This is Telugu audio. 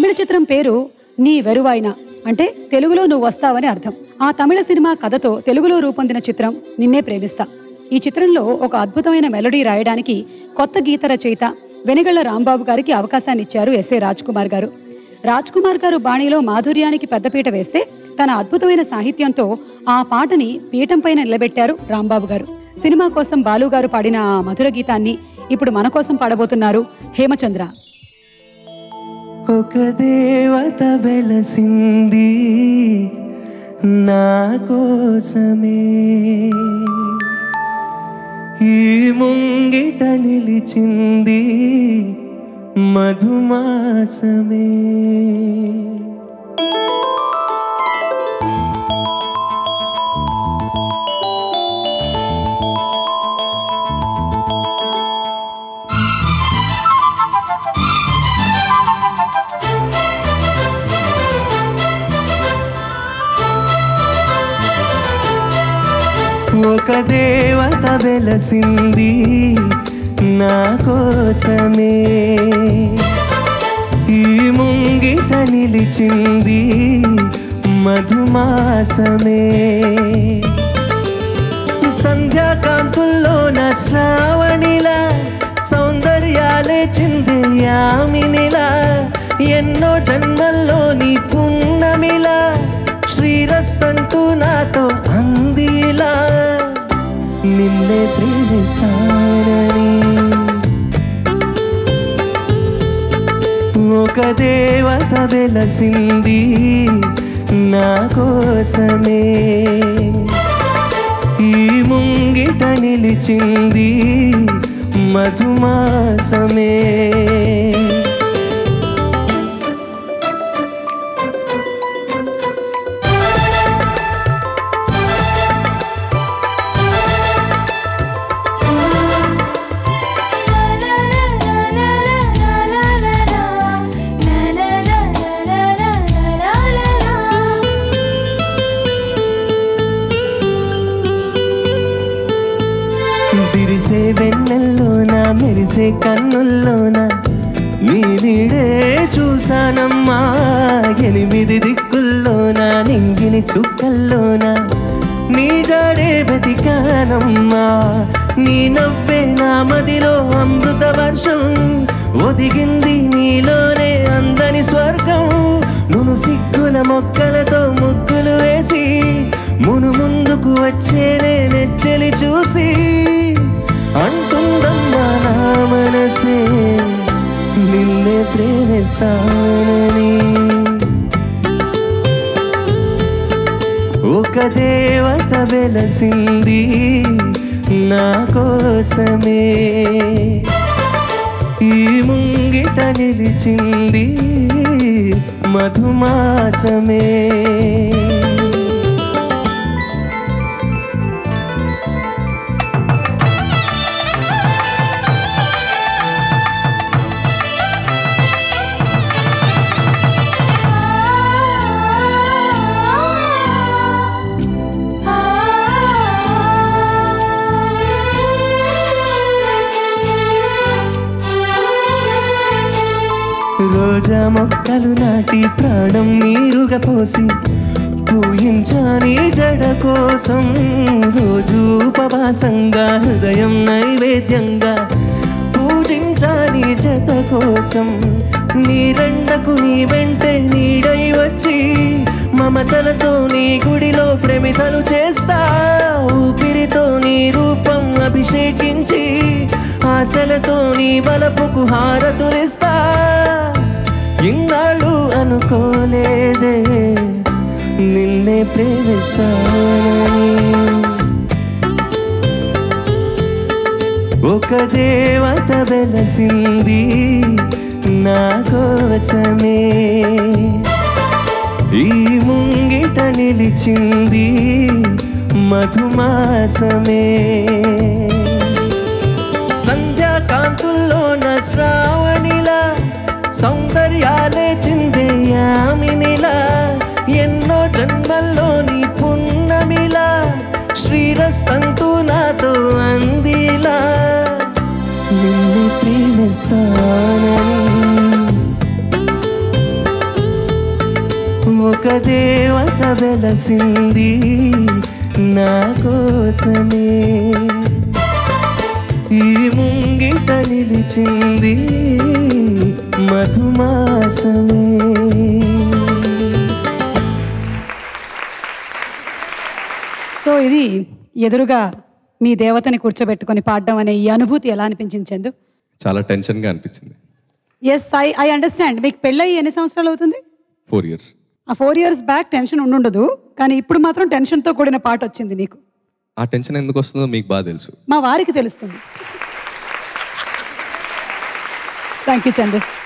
తమిళ చిత్రం పేరు నీ వెరువాయిన అంటే తెలుగులో నువ్వు వస్తావని అర్థం ఆ తమిళ సినిమా కథతో తెలుగులో రూపొందిన చిత్రం నిన్నే ప్రేమిస్తా ఈ చిత్రంలో ఒక అద్భుతమైన మెలోడీ రాయడానికి కొత్త గీత రచయిత వెనిగళ్ల రాంబాబు గారికి అవకాశాన్ని ఇచ్చారు ఎస్ఏ రాజ్ కుమార్ గారు రాజ్ కుమార్ గారు బాణీలో మాధుర్యానికి పెద్దపీట వేస్తే తన అద్భుతమైన సాహిత్యంతో ఆ పాటని పీఠం పైన నిలబెట్టారు రాంబాబు గారు సినిమా కోసం బాలు గారు పాడిన ఆ మధుర గీతాన్ని ఇప్పుడు మన కోసం పాడబోతున్నారు హేమచంద్ర ఒక దేవత వెలసింది నా కోసమే ఈ ముంగిట నిలిచింది మధుమాసమే ఒక దేవత వెలసింది నా కోసమే ఈ ముంగిట నిలిచింది మధుమాసమే సంధ్యాకాంతుల్లో నా శ్రావణిలా సౌందర్యాలే చిందే యామినిలా ఎన్నో జన్మల్లో నీ పున్నమిలా శ్రీరస్తంటూ నాతో అందిలా నిన్నే ప్రేమిస్తానని ఒక దేవత వెలసింది నా కోసమే ఈ ముంగిట నిలిచింది మధుమాసమే విరిసే వెన్నెల్లోన మెరిసే కన్నుల్లోన నీ నీడే చూసానమ్మా ఎనిమిది దిక్కుల్లోన నింగిని చుక్కల్లోన నీ జాడే బతికానమ్మా నీ నవ్వే నా మదిలో అమృత వర్షం ఒదిగింది నీలోనే అందని స్వర్గం నును సిగ్గుల మొక్కలతో ముగ్గులు వేసి మును ముందుకు వచ్చేనే నెచ్చెలి చూసి అంటుందమ్మా నా మనసే నిన్నే ప్రేమిస్తానని ఒక దేవత వెలసింది నా కోసమే ఈ ముంగిట నిలిచింది మధుమాసమే రోజా మొక్కలు నాటి ప్రాణం నీరుగా పోసి పూయించాని జడ కోసం రోజు ఉపవాసంగా హృదయం నైవేద్యంగా పూజించాని జత కోసం నీ రెండకు నీ వెంటే నీడై వచ్చి మమతలతో నీ గుడిలో ప్రేమితలు చేస్తా ఊపిరితో నీ రూపం అభిషేకించి ఆశలతో నీ వలపుకు హారతులిస్తా ఇన్నాళ్ళు అనుకోలేదే నిన్నే ప్రేమిస్తానని ఒక దేవత వెలసింది నా కోసమే ఈ ముంగిట నిలిచింది మధుమాసమే సంధ్యాకాంతుల్లో నా శ్రావణిలా సౌందర్యాలే చిందే యామినిలా ఎన్నో జన్మల్లో నీ పున్నమిలా శ్రీరస్తంతు నాతో అందిలా నిన్ను ప్రేమిస్తానని ఒక దేవత వెలసింది నా కోసమే ఈ ముంగిట నిలిచింది మధుమాసమే సో ఇది ఎదురుగా మీ దేవతని కూర్చోబెట్టుకొని పాడడం అనే ఈ అనుభూతి ఎలా అనిపించింది చందు చాలా టెన్షన్గా అనిపించింది ఎస్ ఐ ఐ అండర్స్టాండ్ మీకు పెళ్ళయి ఎన్ని సంవత్సరాలు అవుతుంది ఫోర్ ఇయర్స్ ఆ ఫోర్ ఇయర్స్ బ్యాక్ టెన్షన్ ఉండుండదు కానీ ఇప్పుడు మాత్రం టెన్షన్తో కూడిన పాట వచ్చింది నీకు ఆ టెన్షన్ ఎందుకు వస్తుందో మీకు బాగా తెలుసు మా వారికి తెలుస్తుంది థ్యాంక్ యూ చందు